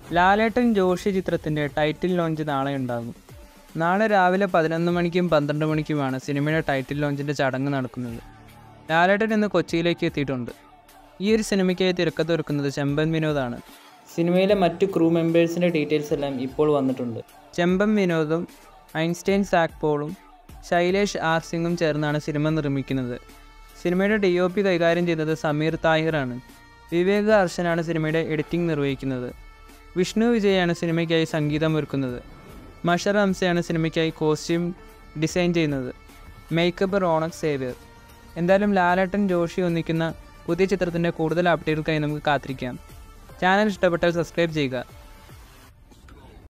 ലാലേട്ടൻ ജോഷി ചിത്രത്തിൻ്റെ title launch നാളെ ഉണ്ടാകും നാളെ രാവിലെ പതിനൊന്ന് മണിക്കും പന്ത്രണ്ട് മണിക്കുമാണ് സിനിമയുടെ ടൈറ്റിൽ ലോഞ്ചിൻ്റെ ചടങ്ങ് നടക്കുന്നത് ലാലേട്ടൻ ഇന്ന് കൊച്ചിയിലേക്ക് എത്തിയിട്ടുണ്ട് ഈ ഒരു സിനിമയ്ക്കായി തിരക്കഥ ഒരുക്കുന്നത് ചെമ്പൻ വിനോദാണ് സിനിമയിലെ മറ്റു ക്രൂ മെമ്പേഴ്സിൻ്റെ ഡീറ്റെയിൽസ് എല്ലാം ഇപ്പോൾ വന്നിട്ടുണ്ട് ചെമ്പൻ വിനോദും ഐൻസ്റ്റൈൻ സാക് പോളും ശൈലേഷ് ആർ സിംഗും ചേർന്നാണ് സിനിമ നിർമ്മിക്കുന്നത് സിനിമയുടെ ഡി ഒ പി കൈകാര്യം ചെയ്തത് സമീർ താഹിറാണ് വിവേക് ഹർഷനാണ് സിനിമയുടെ എഡിറ്റിംഗ് നിർവഹിക്കുന്നത് വിഷ്ണു വിജയാണ് സിനിമയ്ക്കായി സംഗീതം ഒരുക്കുന്നത് മഷർ ഹംസയാണ് സിനിമയ്ക്കായി കോസ്റ്റ്യൂം ഡിസൈൻ ചെയ്യുന്നത് മേക്കപ്പ് റോണക് സേവ്യർ എന്തായാലും ലാലേട്ടൻ ജോഷി ഒന്നിക്കുന്ന പുതിയ ചിത്രത്തിൻ്റെ കൂടുതൽ അപ്ഡേറ്റുകൾക്കായി നമുക്ക് കാത്തിരിക്കാം ചാനൽ ഇഷ്ടപ്പെട്ടാൽ സബ്സ്ക്രൈബ് ചെയ്യുക